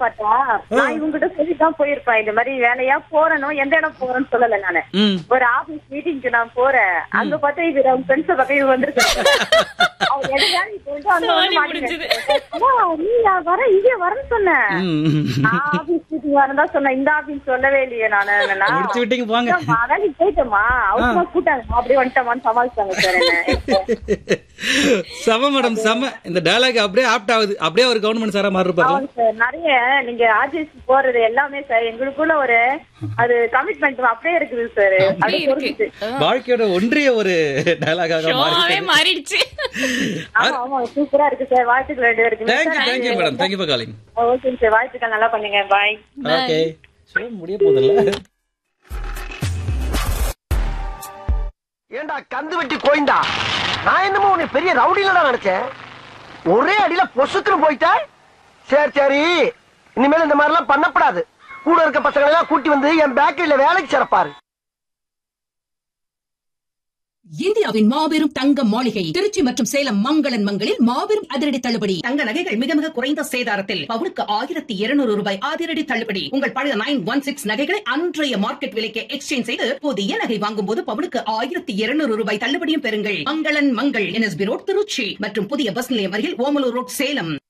பார்த்தா நான் இவங்ககிட்ட சொல்லிதான் போயிருப்பேன் இந்த மாதிரி வேலையா போறணும் எந்த இடம் போறேன்னு சொல்லல நானு ம் ஒரு ஆபீஸ் மீட்டிங்க்கு நான் போறேன் அங்க பார்த்தா இவர் அவங்க ஃப்ரெண்ட்ஸ் பக்கம் இவங்க வந்திருக்காங்க அவங்க எடுக்காது இப்ப வந்து அங்க வந்து சோலி மாட்டிக்கிட்டேன். முடிஞ்சது. அம்மா, நீ வர இங்கே வரேன்னு சொன்னேன் ம். நான் ஆபீஸ் மீட்டிங் வரதா சொன்னேன் இந்த ஆபீஸ் சொல்லவே இல்லையே நானு நான் முடிச்சு விட்டீங்க போங்க இல்லம்மா, வேலைக்கு போயிட்டேமா அவசரமா கூட்டாங்க அப்படியே வந்துட்டமான்னு சமாளிச்சாங்க சார் என்ன செம மேடம் செம இந்த டயலாக் அப்படியே ஆப்ட் ஆகுது அப்படியே ஒரு கவர்மெண்ட் சாரா மாறி இருப்பாரு ஆமாங்க சார் நிறைய நீங்க ஆர்ஜிஎஸ் போறது எல்லாமே சார் எங்களுக்குள்ள ஒரு அது கமிட்மெண்ட் அப்படியே இருக்குது சார் அது அப்படியே இருக்கு பொறுத்து வாழ்க்கையோட ஒன்றிய ஒரு டயலாகாக மாறி ஷோவே மாறிடுச்சு ஆமா ஆமா சூப்பரா இருக்கு சார் வாழ்த்துக்கள் ரெண்டு பேருக்கு thank you thank you madam thank you for calling okay sir வாழ்த்துக்கள் நல்லா பண்ணுங்க பாய் ஓகே ஷோ முடிய போதில்ல ஏண்டா கந்து வெட்டி கோயந்தா நான் என்னமோ உன்னை பெரிய ரவுடில நினைச்சேன் ஒரே அடியில பொசுக்குன்னு போயிட்ட சரி சரி இனிமேல் இந்த மாதிரி எல்லாம் பண்ணப்படாது கூட இருக்க பசங்களை எல்லாம் கூட்டி வந்து என் பேக்கரியில வேலைக்கு சிறப்பாரு இந்தியாவின் மாபெரும் தங்க மாளிகை திருச்சி மற்றும் சேலம் மங்களன் மங்களில் மாபெரும் அதிரடி தள்ளுபடி தங்க நகைகள் மிக மிக குறைந்த சேதாரத்தில் பவுனுக்கு ஆயிரத்தி இருநூறு ரூபாய் அதிரடி தள்ளுபடி உங்கள் பழைய நைன் ஒன் சிக்ஸ் நகைகளை அன்றைய மார்க்கெட் விலைக்கு எக்ஸ்சேஞ்ச் செய்து புதிய நகை வாங்கும் போது பவுனுக்கு ஆயிரத்தி இருநூறு ரூபாய் தள்ளுபடியும் பெறுங்கள் மங்களன் மங்கள் என்எஸ்பி ரோட் திருச்சி மற்றும் புதிய பஸ் நிலையம் அருகில் ஓமலூர் ரோட் சேலம்